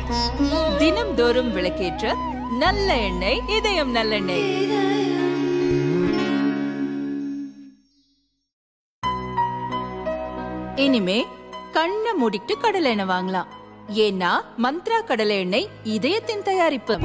தினம்தோறும் விளக்கேற்ற நல்ல எண்ணெய் இதயம் நல்லெண்ணெய் இனிமே கண்ணை மூடிட்டு கடலை எண்ணெய் வாங்கலாம் ஏன்னா மந்த்ரா கடலை எண்ணெய் இதயத்தின் தயாரிப்பு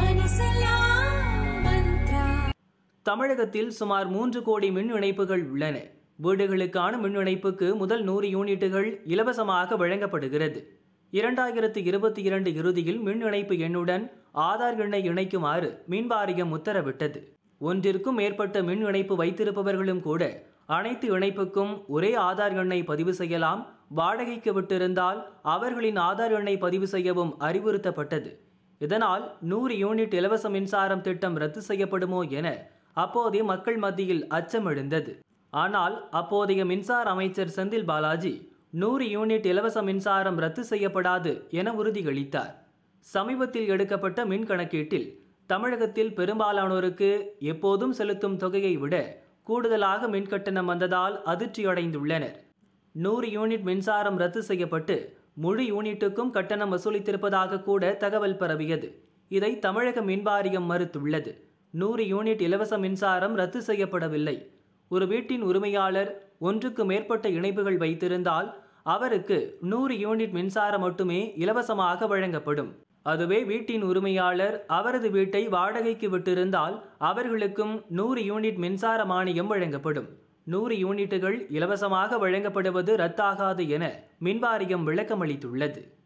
தமிழகத்தில் சுமார் மூன்று கோடி மின் இணைப்புகள் உள்ளன வீடுகளுக்கான மின் இணைப்புக்கு முதல் நூறு யூனிட்டுகள் இலவசமாக வழங்கப்படுகிறது இரண்டாயிரத்து இருபத்தி இரண்டு இறுதியில் மின் இணைப்பு எண்ணுடன் ஆதார் எண்ணை இணைக்குமாறு மின் வாரியம் உத்தரவிட்டது ஒன்றிற்கும் மேற்பட்ட மின் இணைப்பு வைத்திருப்பவர்களும் கூட அனைத்து இணைப்புக்கும் ஒரே ஆதார் எண்ணை பதிவு செய்யலாம் வாடகைக்கு விட்டிருந்தால் அவர்களின் ஆதார் எண்ணை பதிவு செய்யவும் அறிவுறுத்தப்பட்டது இதனால் நூறு யூனிட் இலவச மின்சாரம் திட்டம் ரத்து செய்யப்படுமோ என அப்போதே மக்கள் மத்தியில் அச்சம் எழுந்தது ஆனால் அப்போதைய மின்சார அமைச்சர் செந்தில் பாலாஜி நூறு யூனிட் இலவச மின்சாரம் ரத்து செய்யப்படாது என உறுதியளித்தார் சமீபத்தில் எடுக்கப்பட்ட மின் கணக்கீட்டில் தமிழகத்தில் பெரும்பாலானோருக்கு எப்போதும் செலுத்தும் தொகையை விட கூடுதலாக மின் கட்டணம் வந்ததால் அதிர்ச்சியடைந்துள்ளனர் நூறு யூனிட் மின்சாரம் ரத்து செய்யப்பட்டு முழு யூனிட்டுக்கும் கட்டணம் வசூலித்திருப்பதாக கூட தகவல் பரவியது இதை தமிழக மின்வாரியம் மறுத்துள்ளது நூறு யூனிட் இலவச மின்சாரம் ரத்து செய்யப்படவில்லை ஒரு வீட்டின் உரிமையாளர் ஒன்றுக்கு மேற்பட்ட இணைப்புகள் வைத்திருந்தால் அவருக்கு நூறு யூனிட் மின்சாரம் மட்டுமே இலவசமாக வழங்கப்படும் அதுவே வீட்டின் உரிமையாளர் அவரது வீட்டை வாடகைக்கு விட்டிருந்தால் அவர்களுக்கும் நூறு யூனிட் மின்சார மானியம் வழங்கப்படும் நூறு யூனிட்டுகள் இலவசமாக வழங்கப்படுவது ரத்தாகாது என மின்வாரியம் விளக்கமளித்துள்ளது